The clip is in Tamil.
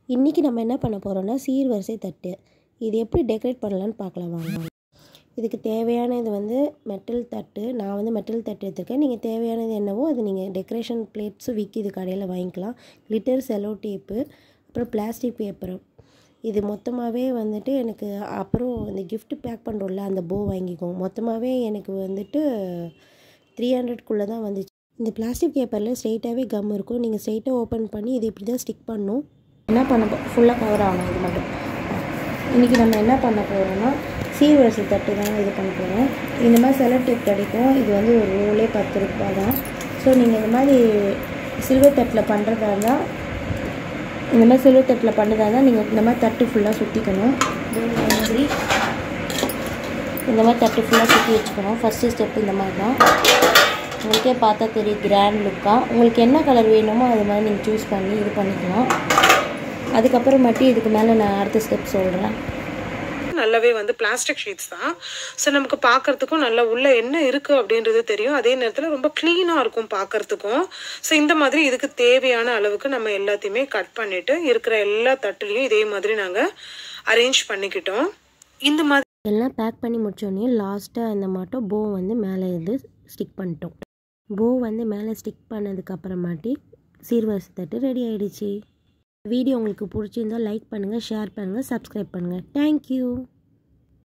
இன்றைக்கி நம்ம என்ன பண்ண போகிறோம்னா சீர்வரிசை தட்டு இது எப்படி டெக்கரேட் பண்ணலான்னு பார்க்கலாம் வாங்க இதுக்கு தேவையான இது வந்து மெட்டல் தட்டு நான் வந்து மெட்டல் தட்டு எடுத்துருக்கேன் நீங்கள் தேவையானது என்னவோ அது நீங்கள் டெக்கரேஷன் பிளேட்ஸும் விற்கிது கடையில் வாங்கிக்கலாம் glitter செலோ டேப்பு அப்புறம் பிளாஸ்டிக் பேப்பர் இது மொத்தமாகவே வந்துட்டு எனக்கு அப்புறம் இந்த gift பேக் பண்ணுறோம்ல அந்த போ வாங்கிக்கோங்க மொத்தமாகவே எனக்கு வந்துட்டு த்ரீ ஹண்ட்ரட்குள்ளே தான் வந்துச்சு இந்த பிளாஸ்டிக் பேப்பரில் ஸ்ட்ரெயிட்டாகவே கம் இருக்கும் நீங்கள் ஸ்ட்ரெயிட்டாக ஓப்பன் பண்ணி இது இப்படி தான் ஸ்டிக் பண்ணணும் என்ன பண்ண போ ஃபுல்லாக கவர் ஆகணும் இது மட்டும் இன்றைக்கி நம்ம என்ன பண்ண போகிறோம்னா சீர்வரிசை தட்டு தான் இது பண்ண போகிறோம் இந்த மாதிரி செலோ டேப் கிடைக்கும் இது வந்து ஒரு ரோலே பத்து ரூபா தான் ஸோ நீங்கள் இந்த மாதிரி சில்வர் தட்டில் பண்ணுறதா இருந்தால் இந்த மாதிரி சில்வர் தட்டில் பண்ணுறதா இருந்தால் நீங்கள் இந்த மாதிரி தட்டு ஃபுல்லாக சுற்றிக்கணும் இந்த மாதிரி இந்த மாதிரி தட்டு ஃபுல்லாக சுற்றி வச்சுக்கணும் ஃபஸ்ட்டு ஸ்டெப் இந்த மாதிரி தான் உங்களுக்கே பார்த்தா தெரியும் கிராண்ட் லுக்காக உங்களுக்கு என்ன கலர் வேணுமோ அது மாதிரி நீங்கள் சூஸ் பண்ணி இது பண்ணிக்கலாம் அதுக்கப்புறமாட்டி இதுக்கு மேலே நான் அடுத்த ஸ்டெப் சொல்கிறேன் நல்லாவே வந்து பிளாஸ்டிக் ஷீட்ஸ் தான் ஸோ நமக்கு பார்க்கறதுக்கும் நல்லா உள்ள என்ன இருக்கு அப்படின்றது தெரியும் அதே நேரத்தில் ரொம்ப க்ளீனாக இருக்கும் பார்க்கறதுக்கும் ஸோ இந்த மாதிரி இதுக்கு தேவையான அளவுக்கு நம்ம எல்லாத்தையுமே கட் பண்ணிட்டு இருக்கிற எல்லா தட்டுலையும் இதே மாதிரி நாங்கள் அரேஞ்ச் பண்ணிக்கிட்டோம் இந்த மாதிரி எல்லாம் பேக் பண்ணி முடிச்சோடனே லாஸ்ட்டாக இந்த மாட்டோம் போ வந்து மேலே இது ஸ்டிக் பண்ணிட்டோம் போ வந்து மேலே ஸ்டிக் பண்ணதுக்கு அப்புறமாட்டி சீர்வரிசை தட்டு ரெடி ஆயிடுச்சு வீடியோ உங்களுக்கு பிடிச்சிருந்தா லைக் பண்ணுங்கள் ஷேர் பண்ணுங்கள் சப்ஸ்கிரைப் பண்ணுங்கள் தேங்க்யூ